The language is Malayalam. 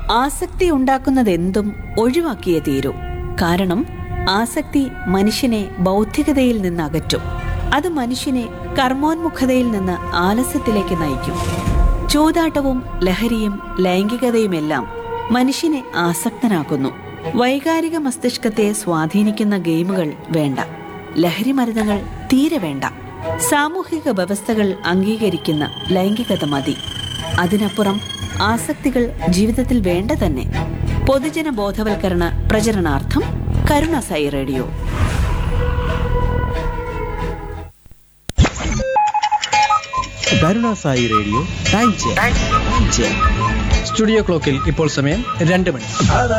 ആസക്തി ഉണ്ടാക്കുന്നതെന്തും ഒഴിവാക്കിയേ തീരൂ കാരണം ആസക്തി മനുഷ്യനെ ബൗദ്ധികതയിൽ നിന്ന് അകറ്റും അത് മനുഷ്യനെ കർമ്മോന്മുഖതയിൽ നിന്ന് ആലസ്യത്തിലേക്ക് നയിക്കും ചൂതാട്ടവും ലഹരിയും ലൈംഗികതയുമെല്ലാം മനുഷ്യനെ ആസക്തനാക്കുന്നു വൈകാരിക മസ്തിഷ്കത്തെ സ്വാധീനിക്കുന്ന ഗെയിമുകൾ വേണ്ട ലഹരി മരുന്നുകൾ തീരെ വേണ്ട സാമൂഹിക വ്യവസ്ഥകൾ അംഗീകരിക്കുന്ന ലൈംഗികത മതി അതിനപ്പുറം ആസക്തികൾ ജീവിതത്തിൽ വേണ്ട തന്നെ പൊതുജന ബോധവൽക്കരണ പ്രചരണാർത്ഥം Karunasai radio Karunasai radio time check time check studio ക്ലോക്കിൽ ഇപ്പോൾ സമയം രണ്ട് മണി